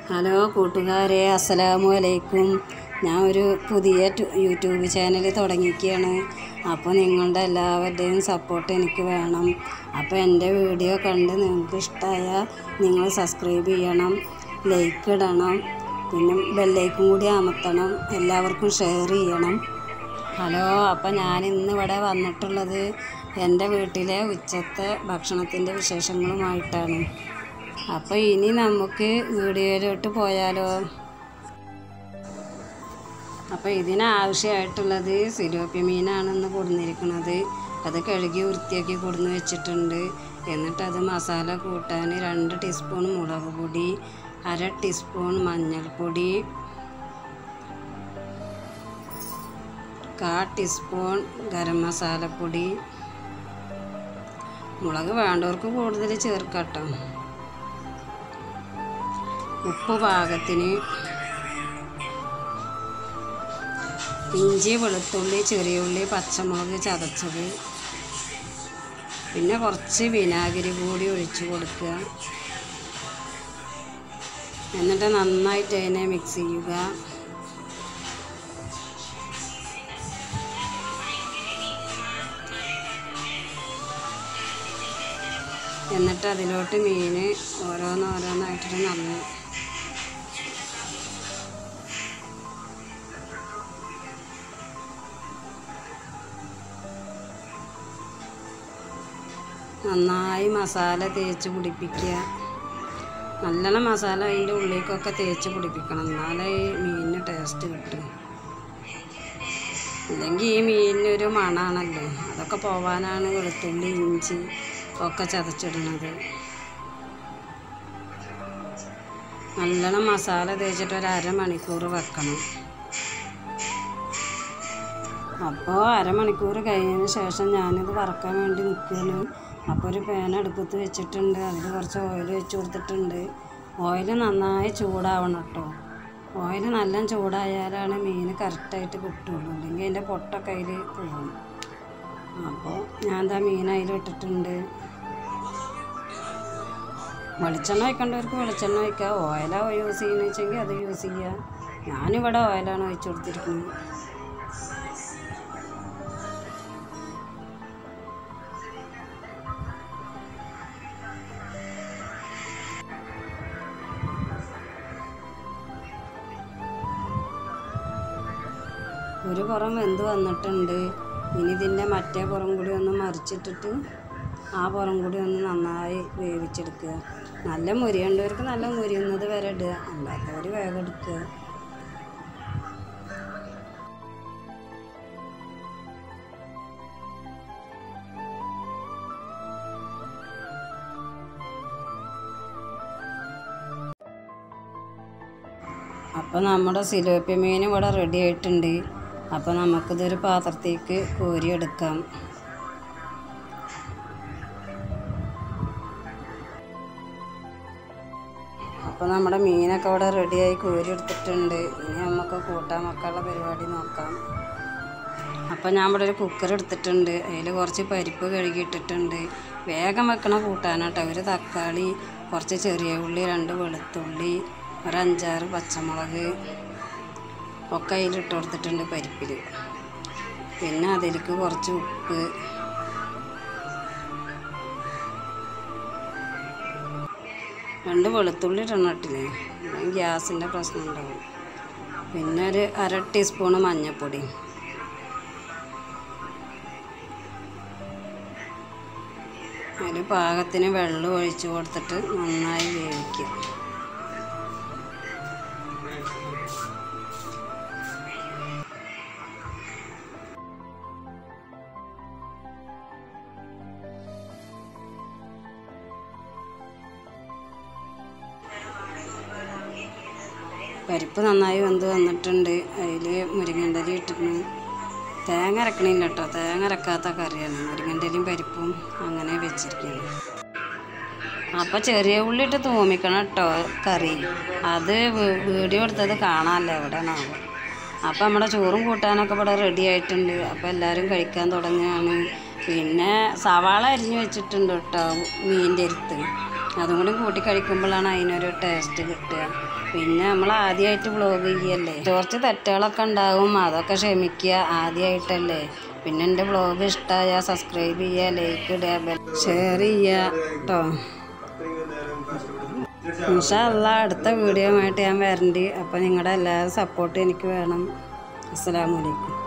hello കൂട്ടുകാരെ അസ്സലാമു അലൈക്കും ഞാൻ ഒരു പുതിയ ടു- യൂട്യൂബ് ചാനൽ തുടങ്ങിയിരിക്കുകയാണ് അപ്പോൾ നിങ്ങളുടെ എല്ലാവരുടെയും സപ്പോർട്ട് എനിക്ക് വേണം അപ്പോൾ എൻ്റെ വീഡിയോ കണ്ട് നിങ്ങൾക്ക് ഇഷ്ടമായാൽ നിങ്ങൾ സബ്സ്ക്രൈബ് ചെയ്യണം ലൈക്ക് ഇടണം പിന്നെ ബെല്ലൈക്കും കൂടി അമർത്തണം എല്ലാവർക്കും ഷെയർ ചെയ്യണം ഹലോ അപ്പം ഞാൻ ഇന്ന് ഇവിടെ വന്നിട്ടുള്ളത് എൻ്റെ വീട്ടിലെ ഉച്ചത്തെ ഭക്ഷണത്തിൻ്റെ വിശേഷങ്ങളുമായിട്ടാണ് അപ്പോൾ ഇനി നമുക്ക് വീഡിയോയിലോട്ട് പോയാലോ അപ്പോൾ ഇതിനാവശ്യമായിട്ടുള്ളത് സിലോപ്പി മീനാണെന്ന് കൊടുന്നിരിക്കുന്നത് അത് കഴുകി വൃത്തിയാക്കി കൊടുന്ന് വെച്ചിട്ടുണ്ട് എന്നിട്ട് അത് മസാല കൂട്ടാൻ രണ്ട് ടീസ്പൂൺ മുളക് പൊടി അര ടീസ്പൂൺ മഞ്ഞൾപ്പൊടി കാ ടീസ്പൂൺ ഗരം മസാലപ്പൊടി മുളക് വേണ്ടവർക്ക് കൂടുതൽ ചേർക്കട്ടോ ഉപ്പ് പാകത്തിന് ഇഞ്ചി വെളുത്തുള്ളി ചെറിയ ഉള്ളി പച്ചമുളക് ചതച്ചത് പിന്നെ കുറച്ച് വിനാഗിരി കൂടി ഒഴിച്ച് കൊടുക്കുക എന്നിട്ട് നന്നായിട്ട് അതിനെ മിക്സ് ചെയ്യുക എന്നിട്ട് അതിലോട്ട് മീൻ ഓരോന്നോരോന്നായിട്ടിട്ട് നന്ന നന്നായി മസാല തേച്ച് പിടിപ്പിക്കുക നല്ലോണം മസാല അതിൻ്റെ ഉള്ളിലേക്കൊക്കെ തേച്ച് പിടിപ്പിക്കണം എന്നാലേ ഈ മീനിന് ടേസ്റ്റ് കിട്ടും അല്ലെങ്കിൽ ഈ മീനിനൊരു മണാണല്ലോ അതൊക്കെ പോവാനാണ് വെളുത്തുള്ളി ഇഞ്ചി ഒക്കെ ചതച്ചിടുന്നത് നല്ലോണം മസാല തേച്ചിട്ട് ഒരു അരമണിക്കൂർ വെക്കണം അപ്പോൾ അരമണിക്കൂർ കഴിഞ്ഞതിന് ശേഷം ഞാനിത് വറക്കാൻ വേണ്ടി നിൽക്കുകയാണ് അപ്പോൾ ഒരു പാൻ അടുപ്പത്ത് വെച്ചിട്ടുണ്ട് അതിൽ കുറച്ച് ഓയിൽ വെച്ച് കൊടുത്തിട്ടുണ്ട് ഓയിൽ നന്നായി ചൂടാവണം കേട്ടോ ഓയിൽ നല്ല ചൂടായാലാണ് മീൻ കറക്റ്റായിട്ട് കിട്ടുള്ളൂ അല്ലെങ്കിൽ അതിൻ്റെ പൊട്ടൊക്കെ അതിൽ പോകും അപ്പോൾ ഞാൻ എന്താ മീൻ അതിൽ ഇട്ടിട്ടുണ്ട് വെളിച്ചെണ്ണ വയ്ക്കേണ്ടവർക്ക് വെളിച്ചെണ്ണ വയ്ക്കുക ഓയിലാണ് യൂസ് ചെയ്യുന്നത് വെച്ചെങ്കിൽ അത് യൂസ് ചെയ്യുക ഞാനിവിടെ ഓയിലാണ് ഒഴിച്ചു കൊടുത്തിരിക്കുന്നത് ഒരു പുറം വെന്ത് വന്നിട്ടുണ്ട് ഇനി ഇതിൻ്റെ മറ്റേ പുറം കൂടി ഒന്ന് മറിച്ചിട്ടിട്ട് ആ പുറം കൂടി ഒന്ന് നന്നായി വേവിച്ചെടുക്കുക നല്ല മുരിയേണ്ടവർക്ക് നല്ല മുരിയുന്നത് വരെ ഇടുക അല്ലാത്തവർ വേഗം എടുക്കുക അപ്പോൾ നമ്മുടെ സിലോപ്പി മീൻ ഇവിടെ റെഡി ആയിട്ടുണ്ട് അപ്പോൾ നമുക്കിതൊരു പാത്രത്തേക്ക് കോരിയെടുക്കാം അപ്പോൾ നമ്മുടെ മീനൊക്കെ ഇവിടെ റെഡിയായി കോരിയെടുത്തിട്ടുണ്ട് ഇനി നമുക്ക് കൂട്ടാൻ വെക്കാനുള്ള പരിപാടി നോക്കാം അപ്പോൾ ഞാൻ ഇവിടെ ഒരു കുക്കർ എടുത്തിട്ടുണ്ട് അതിൽ കുറച്ച് പരിപ്പ് കഴുകിയിട്ടിട്ടുണ്ട് വേഗം വെക്കണ കൂട്ടാനാട്ടോ ഒരു തക്കാളി കുറച്ച് ചെറിയ ഉള്ളി രണ്ട് വെളുത്തുള്ളി ഒരു അഞ്ചാറ് പച്ചമുളക് ഒക്കെ അതിലിട്ട് കൊടുത്തിട്ടുണ്ട് പരിപ്പിൽ പിന്നെ അതിലേക്ക് കുറച്ച് ഉപ്പ് രണ്ട് വെളുത്തുള്ളി ഇടണം ഇട്ടില്ലേ അല്ലെങ്കിൽ ഗ്യാസിൻ്റെ പ്രശ്നം ഉണ്ടാവും പിന്നെ ഒരു അര ടീസ്പൂണ് മഞ്ഞൾപ്പൊടി അതിൽ പാകത്തിന് വെള്ളം ഒഴിച്ച് കൊടുത്തിട്ട് നന്നായി വേവിക്കുക പരിപ്പ് നന്നായി വെന്ത് വന്നിട്ടുണ്ട് അതിൽ മുരിങ്ങൻ്റെ ഇല ഇട്ടിട്ടുണ്ട് തേങ്ങ അരക്കണില്ല കേട്ടോ തേങ്ങ അരക്കാത്ത കറിയാണ് മുരിങ്ങൻ്റെ ഇലയും പരിപ്പും അങ്ങനെ വെച്ചിരിക്കുന്നത് അപ്പോൾ ചെറിയ ഉള്ളി ഇട്ട് തൂമിക്കണം കേട്ടോ കറി അത് വീ- വീഡിയോ എടുത്തത് കാണാമല്ലോ എവിടെയാണാവോ അപ്പോൾ നമ്മുടെ ചോറും കൂട്ടാനൊക്കെ ഇവിടെ റെഡി ആയിട്ടുണ്ട് അപ്പോൾ എല്ലാവരും കഴിക്കാൻ തുടങ്ങുകയാണ് പിന്നെ സവാള അരിഞ്ഞ് വെച്ചിട്ടുണ്ട് കേട്ടോ മീനിൻ്റെ അടുത്ത് അതും കൂടി കൂട്ടി കഴിക്കുമ്പോഴാണ് അതിനൊരു ടേസ്റ്റ് കിട്ടുക പിന്നെ നമ്മൾ ആദ്യമായിട്ട് വ്ളോഗ് ചെയ്യല്ലേ കുറച്ച് തെറ്റുകളൊക്കെ ഉണ്ടാവും അതൊക്കെ ക്ഷമിക്കുക ആദ്യമായിട്ടല്ലേ പിന്നെ എൻ്റെ വ്ളോഗ് ഇഷ്ടമായ സബ്സ്ക്രൈബ് ചെയ്യുക ലൈക്ക് ഇടുക ഷെയർ ചെയ്യുക കേട്ടോ ഇൻഷാല്ല അടുത്ത വീഡിയോ ആയിട്ട് ഞാൻ വരണ്ട് അപ്പോൾ നിങ്ങളുടെ എല്ലാവരും സപ്പോർട്ട് എനിക്ക് വേണം അസ്സലാമു അലൈക്കും